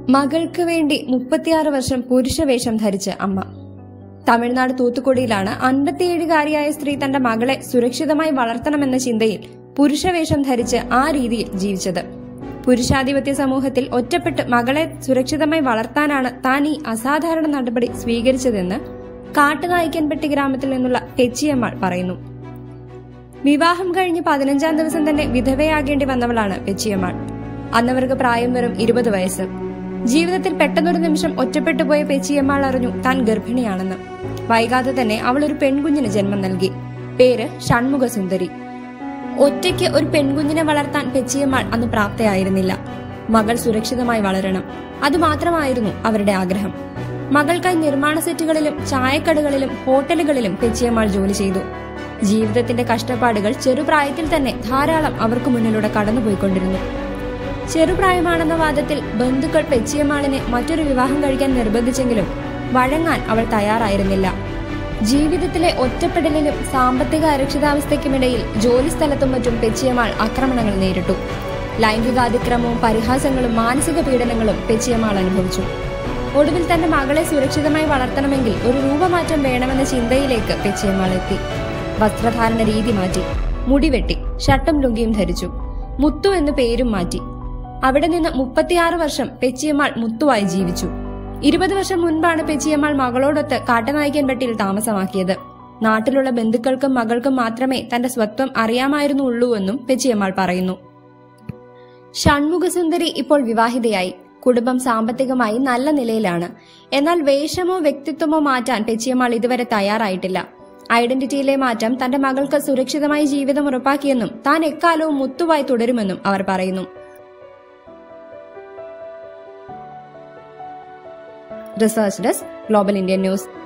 മകൾക്ക് വേണ്ടി മുപ്പത്തിയാറ് വർഷം പുരുഷവേഷം ധരിച്ച് അമ്മ തമിഴ്നാട് തൂത്തുക്കുടിയിലാണ് അൻപത്തിയേഴുകാരിയായ സ്ത്രീ തന്റെ മകളെ സുരക്ഷിതമായി വളർത്തണമെന്ന ചിന്തയിൽ പുരുഷവേഷം ധരിച്ച് ആ രീതിയിൽ ജീവിച്ചത് പുരുഷാധിപത്യ സമൂഹത്തിൽ ഒറ്റപ്പെട്ട് മകളെ സുരക്ഷിതമായി വളർത്താനാണ് താൻ ഈ അസാധാരണ നടപടി സ്വീകരിച്ചതെന്ന് കാട്ടുനായിക്കൻപെട്ടി ഗ്രാമത്തിൽ നിന്നുള്ള പെച്ചിയമ്മാൾ പറയുന്നു വിവാഹം കഴിഞ്ഞ് പതിനഞ്ചാം ദിവസം തന്നെ വിധവയാകേണ്ടി വന്നവളാണ് പെച്ചിയമ്മാൾ അന്നവർക്ക് പ്രായം വെറും ഇരുപത് വയസ്സ് ജീവിതത്തിൽ പെട്ടെന്നൊരു നിമിഷം ഒറ്റപ്പെട്ടു പോയ പെച്ചിയമ്മാൾ അറിഞ്ഞു താൻ ഗർഭിണിയാണെന്ന് വൈകാതെ തന്നെ അവൾ ഒരു പെൺകുഞ്ഞിന് ജന്മം നൽകി പേര് ഷൺമുഖ സുന്ദരി ഒറ്റയ്ക്ക് ഒരു പെൺകുഞ്ഞിനെ വളർത്താൻ പെച്ചിയമ്മാൾ അന്ന് പ്രാപ്തയായിരുന്നില്ല മകൾ സുരക്ഷിതമായി വളരണം അതുമാത്രമായിരുന്നു അവരുടെ ആഗ്രഹം മകൾക്കായി നിർമ്മാണ സെറ്റുകളിലും ചായക്കടകളിലും ഹോട്ടലുകളിലും പെച്ചിയമ്മാൾ ജോലി ചെയ്തു ജീവിതത്തിന്റെ കഷ്ടപ്പാടുകൾ ചെറുപ്രായത്തിൽ തന്നെ ധാരാളം അവർക്ക് മുന്നിലൂടെ കടന്നുപോയിക്കൊണ്ടിരുന്നു ചെറുപ്രായമാണെന്ന വാദത്തിൽ ബന്ധുക്കൾ പെച്ചിയമ്മാളിനെ മറ്റൊരു വിവാഹം കഴിക്കാൻ നിർബന്ധിച്ചെങ്കിലും വഴങ്ങാൻ അവൾ തയ്യാറായിരുന്നില്ല ജീവിതത്തിലെ ഒറ്റപ്പെടലിനും സാമ്പത്തിക അരക്ഷിതാവസ്ഥയ്ക്കുമിടയിൽ ജോലി സ്ഥലത്തും മറ്റും പെച്ചിയമ്മാൾ ആക്രമണങ്ങൾ നേരിട്ടു ലൈംഗികാതിക്രമവും പരിഹാസങ്ങളും മാനസിക പീഡനങ്ങളും പെച്ചിയമ്മാൾ അനുഭവിച്ചു ഒടുവിൽ തന്റെ മകളെ സുരക്ഷിതമായി വളർത്തണമെങ്കിൽ ഒരു രൂപമാറ്റം വേണമെന്ന ചിന്തയിലേക്ക് പെച്ചിയമ്മാൾ എത്തി വസ്ത്രധാരണ രീതി മാറ്റി മുടിവെട്ടി ഷർട്ടും ലുങ്കിയും ധരിച്ചു മുത്തു എന്ന് പേരും മാറ്റി അവിടെ നിന്ന് മുപ്പത്തിയാറ് വർഷം പെച്ചിയമ്മാൾ മുത്തുവായി ജീവിച്ചു ഇരുപത് വർഷം മുൻപാണ് പെച്ചിയമ്മാൾ മകളോടൊത്ത് കാട്ടനായിക്കൻപെട്ടിയിൽ താമസമാക്കിയത് നാട്ടിലുള്ള ബന്ധുക്കൾക്കും മകൾക്കും മാത്രമേ തന്റെ സ്വത്വം അറിയാമായിരുന്നുള്ളൂവെന്നും പെച്ചിയമ്മാൾ പറയുന്നു ഷൺമുഖസുന്ദരി ഇപ്പോൾ വിവാഹിതയായി കുടുംബം സാമ്പത്തികമായി നല്ല നിലയിലാണ് എന്നാൽ വേഷമോ വ്യക്തിത്വമോ മാറ്റാൻ പെച്ചിയമ്മാൾ ഇതുവരെ തയ്യാറായിട്ടില്ല ഐഡന്റിറ്റിയിലെ മാറ്റം തന്റെ മകൾക്ക് സുരക്ഷിതമായി ജീവിതം ഉറപ്പാക്കിയെന്നും താൻ എക്കാലവും മുത്തുവായി തുടരുമെന്നും അവർ പറയുന്നു research desk global Indian news